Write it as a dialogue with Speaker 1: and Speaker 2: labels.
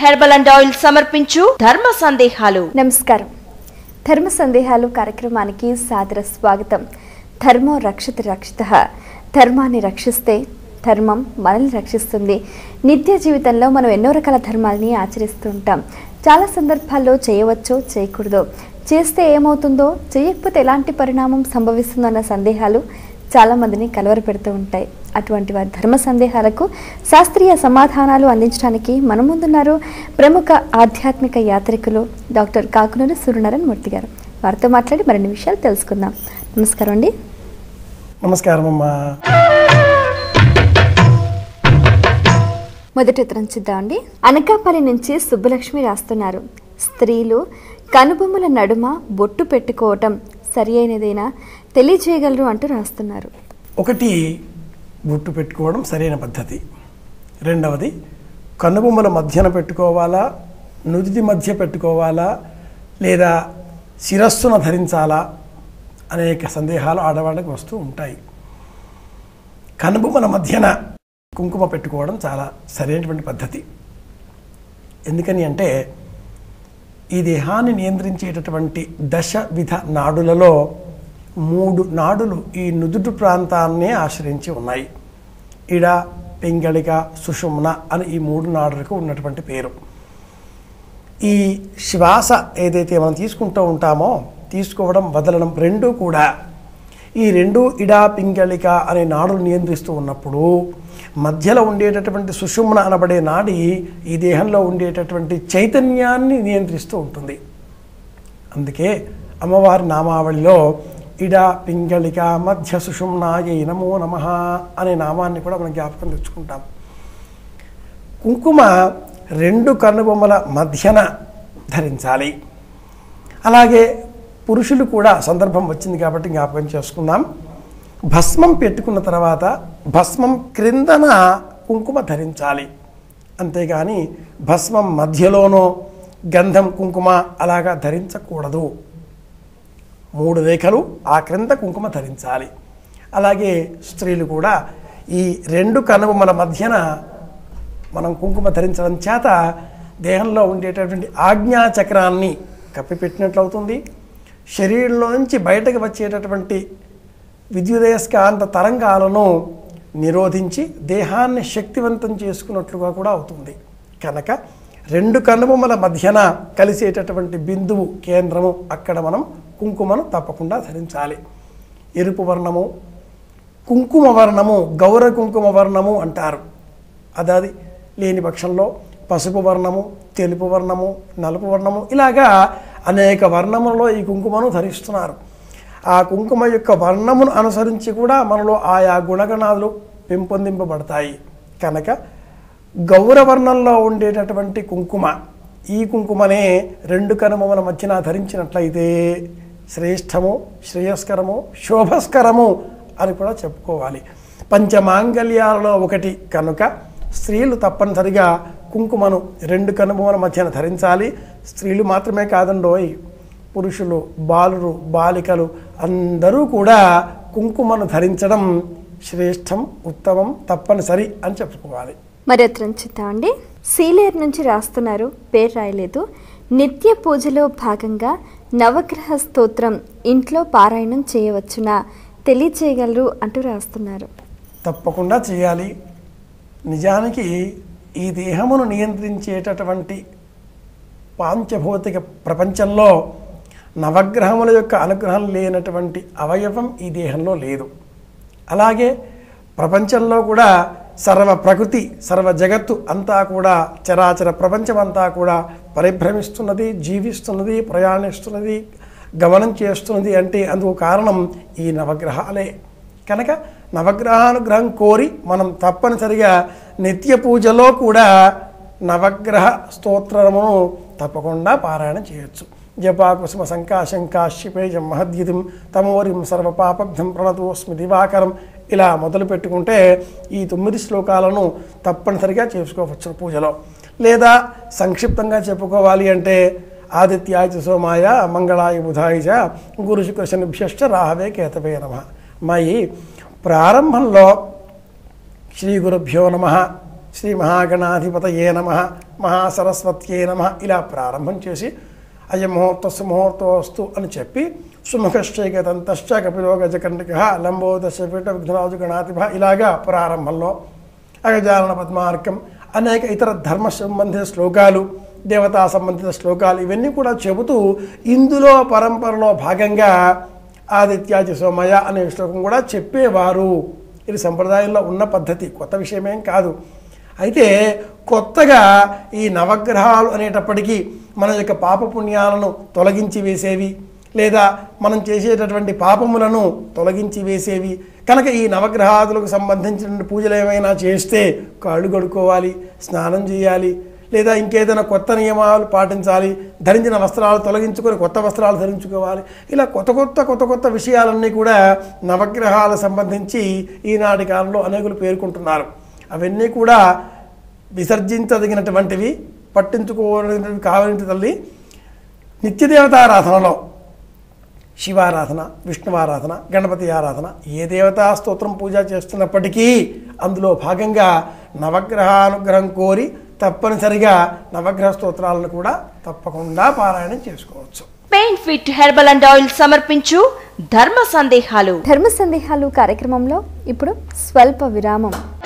Speaker 1: herbal and oil సమర్పించు ధర్మ సందేహాలు
Speaker 2: నమస్కారం ధర్మ సందేహాలు కార్యక్రమానికి సాదర స్వాగతం ధర్మో రక్షిత రక్షిత ధర్మాన్ని రక్షిస్తే ధర్మం మనల్ని రక్షిస్తుంది నిత్య జీవితంలో మనం ఎన్నో రకాల ధర్మాలని ఆచరిస్తూ ఉంటాం చాలా సందర్భాల్లో చేయవచ్చో చేయకూడదో చేస్తే ఏమవుతుందో చేయకపోతే ఎలాంటి పరిణామం సంభవిస్తుందో అన్న సందేహాలు చాలామందిని కలవరపెడుతూ ఉంటాయి అటువంటి వారి ధర్మ సందేహాలకు శాస్త్రీయ సమాధానాలు అందించడానికి మన ముందున్నారు ప్రముఖ ఆధ్యాత్మిక యాత్రికులు డాక్టర్ కాకునూరి సూర్యనారాయణ మూర్తి గారు వారితో మాట్లాడి మరిన్ని విషయాలు తెలుసుకుందాం నమస్కారం అండి
Speaker 3: నమస్కారం అమ్మా
Speaker 2: మొదటి ఉత్తరం చూద్దామండి అనకాపల్లి నుంచి సుబ్బలక్ష్మి రాస్తున్నారు స్త్రీలు కనుబొమ్మల నడుమ బొట్టు పెట్టుకోవటం సరి అయినదేనా తెలియజేయగలరు అంటూ రాస్తున్నారు
Speaker 3: ఒకటి బొట్టు పెట్టుకోవడం సరైన పద్ధతి రెండవది కనుబొమ్మల మధ్యన పెట్టుకోవాలా నుదిటి మధ్య పెట్టుకోవాలా లేదా శిరస్సున ధరించాలా అనేక సందేహాలు ఆడవాళ్ళకి వస్తూ ఉంటాయి కనుబొమ్మల మధ్యన కుంకుమ పెట్టుకోవడం చాలా సరైనటువంటి పద్ధతి ఎందుకని అంటే ఈ దేహాన్ని నియంత్రించేటటువంటి దశ విధ నాడులలో మూడు నాడులు ఈ నుదుటి ప్రాంతాన్నే ఆశ్రయించి ఉన్నాయి ఇడ పింగళిక సుషుమ్న అని ఈ మూడు నాడులకు ఉన్నటువంటి పేరు ఈ శ్వాస ఏదైతే మనం తీసుకుంటూ ఉంటామో తీసుకోవడం వదలడం రెండూ కూడా ఈ రెండు ఇడా పింగళిక అనే నాడులు నియంత్రిస్తూ ఉన్నప్పుడు మధ్యలో ఉండేటటువంటి సుషుమ్న అనబడే నాడి ఈ దేహంలో ఉండేటటువంటి చైతన్యాన్ని నియంత్రిస్తూ ఉంటుంది అందుకే అమ్మవారి నామావళిలో ఇడ పింగళిక మధ్య సుషుమ్నాయ నమో నమ అనే నామాన్ని కూడా మనం జ్ఞాపకం తెచ్చుకుంటాం కుంకుమ రెండు కన్నుబొమ్మల మధ్యన ధరించాలి అలాగే పురుషులు కూడా సందర్భం వచ్చింది కాబట్టి జ్ఞాపకం చేసుకుందాం భస్మం పెట్టుకున్న తర్వాత భస్మం క్రిందన కుంకుమ ధరించాలి అంతేగాని భస్మం మధ్యలోనో గంధం కుంకుమ అలాగా ధరించకూడదు మూడు రేఖలు ఆ క్రింద కుంకుమ ధరించాలి అలాగే స్త్రీలు కూడా ఈ రెండు కనుబొమ్మల మధ్యన మనం కుంకుమ ధరించడం చేత దేహంలో ఉండేటటువంటి ఆజ్ఞా చక్రాన్ని కప్పిపెట్టినట్లు అవుతుంది శరీరంలో నుంచి బయటకు వచ్చేటటువంటి విద్యుదయస్కాంత తరంగాలను నిరోధించి దేహాన్ని శక్తివంతం చేసుకున్నట్లుగా కూడా అవుతుంది కనుక రెండు కనుబొమ్మల మధ్యన కలిసేటటువంటి బిందువు కేంద్రము అక్కడ మనం కుంకుమను తప్పకుండా ధరించాలి ఎరుపు వర్ణము కుంకుమ వర్ణము గౌర కుంకుమ వర్ణము అంటారు అదాది లేని పక్షంలో పసుపు వర్ణము తెలుపు వర్ణము నలుపు వర్ణము ఇలాగా అనేక వర్ణములలో ఈ కుంకుమను ధరిస్తున్నారు ఆ కుంకుమ యొక్క వర్ణమును అనుసరించి కూడా మనలో ఆయా గుణగణాలు పెంపొందింపబడతాయి కనుక గౌరవర్ణంలో ఉండేటటువంటి కుంకుమ ఈ కుంకుమనే రెండు కనుమల మధ్యన ధరించినట్లయితే శ్రేష్టము శ్రేయస్కరము శోభస్కరము అని కూడా చెప్పుకోవాలి పంచమాంగల్యాలలో ఒకటి కనుక స్త్రీలు తప్పనిసరిగా కుంకుమను రెండు కనుబొమ్మల మధ్యన ధరించాలి స్త్రీలు మాత్రమే కాదండోయ్ పురుషులు బాలురు బాలికలు అందరూ కూడా కుంకుమను ధరించడం శ్రేష్టం ఉత్తమం తప్పనిసరి అని చెప్పుకోవాలి
Speaker 2: మరి ఉత్తరం చూద్దామండి సీలేరు నుంచి రాస్తున్నారు పేరు రాయలేదు నిత్య పూజలో భాగంగా నవగ్రహ స్తోత్రం ఇంట్లో పారాయణం చేయవచ్చునా తెలియచేయగలరు అంటూ రాస్తున్నారు
Speaker 3: తప్పకుండా చేయాలి నిజానికి ఈ దేహమును నియంత్రించేటటువంటి పాంచభౌతిక ప్రపంచంలో నవగ్రహముల యొక్క అనుగ్రహం లేనటువంటి అవయవం ఈ దేహంలో లేదు అలాగే ప్రపంచంలో కూడా సర్వ ప్రకృతి సర్వ జగత్తు అంతా కూడా చరాచర ప్రపంచం అంతా కూడా పరిభ్రమిస్తున్నది జీవిస్తున్నది ప్రయాణిస్తున్నది గమనం చేస్తున్నది అంటే అందుకు కారణం ఈ నవగ్రహాలే కనుక నవగ్రహానుగ్రహం కోరి మనం తప్పనిసరిగా నిత్య పూజలో కూడా నవగ్రహ స్తోత్రమును తప్పకుండా పారాయణ చేయొచ్చు జపాకుసుమ శంకాశంకాశిపేజం మహద్యుతిం తమోరిం సర్వపాపగ్ధం ప్రణతోస్మి దివాకరం ఇలా మొదలు పెట్టుకుంటే ఈ తొమ్మిది శ్లోకాలను తప్పనిసరిగా చేసుకోవచ్చు పూజలో లేదా సంక్షిప్తంగా చెప్పుకోవాలి అంటే ఆదిత్యాయ చ సోమాయ మంగళాయ బుధాయ చ గురు శుక్ర శనిభ్యశ్చ రాహవే కేతవే నమ మయి ప్రారంభంలో శ్రీ గురుభ్యో నమ శ్రీ మహాగణాధిపతయే నమ మహాసరస్వత్యే నమ ఇలా ప్రారంభం చేసి అయం ముహూర్త సుముహూర్తోస్తు అని చెప్పి సుముఖశ్చైకతంతశ్చ కపిలో గజకండిక లంబోదశపీఠ విఘ్నరాజు గణాధిప ఇలాగా ప్రారంభంలో అగజానన పద్మార్కం అనేక ఇతర ధర్మ సంబంధిత శ్లోకాలు దేవతా సంబంధిత శ్లోకాలు ఇవన్నీ కూడా చెబుతూ ఇందులో పరంపరలో భాగంగా ఆదిత్యాజ సోమయ అనే శ్లోకం కూడా చెప్పేవారు ఇది సంప్రదాయంలో ఉన్న పద్ధతి కొత్త విషయమేం కాదు అయితే కొత్తగా ఈ నవగ్రహాలు అనేటప్పటికీ మన యొక్క పాపపుణ్యాలను తొలగించి వేసేవి లేదా మనం చేసేటటువంటి పాపములను తొలగించి వేసేవి కనుక ఈ నవగ్రహాదులకు సంబంధించిన పూజలు ఏమైనా చేస్తే కాళ్ళు కడుక్కోవాలి స్నానం చేయాలి లేదా ఇంకేదైనా కొత్త నియమాలు పాటించాలి ధరించిన వస్త్రాలు తొలగించుకొని కొత్త వస్త్రాలు ధరించుకోవాలి ఇలా కొత్త కొత్త కొత్త కొత్త విషయాలన్నీ కూడా నవగ్రహాలకు సంబంధించి ఈనాటి కాలంలో అనేకులు పేర్కొంటున్నారు అవన్నీ కూడా విసర్జించదగినటువంటివి పట్టించుకోవడానికి కావాలంటే తల్లి నిత్యదేవతారాధనలో శివారాధన విష్ణువారాధన గణపతి ఆరాధన ఏ దేవతా స్తోత్రం పూజ చేస్తున్నప్పటికీ అందులో భాగంగా నవగ్రహానుగ్రహం కోరి తప్పనిసరిగా నవగ్రహ స్తోత్రాలను కూడా తప్పకుండా పారాయణం చేసుకోవచ్చు
Speaker 1: pain fit herbal and oil సమర్పించు ధర్మ సందేహాలు
Speaker 2: ధర్మ సందేహాలు కార్యక్రమంలో ఇప్పుడు స్వల్ప విరామం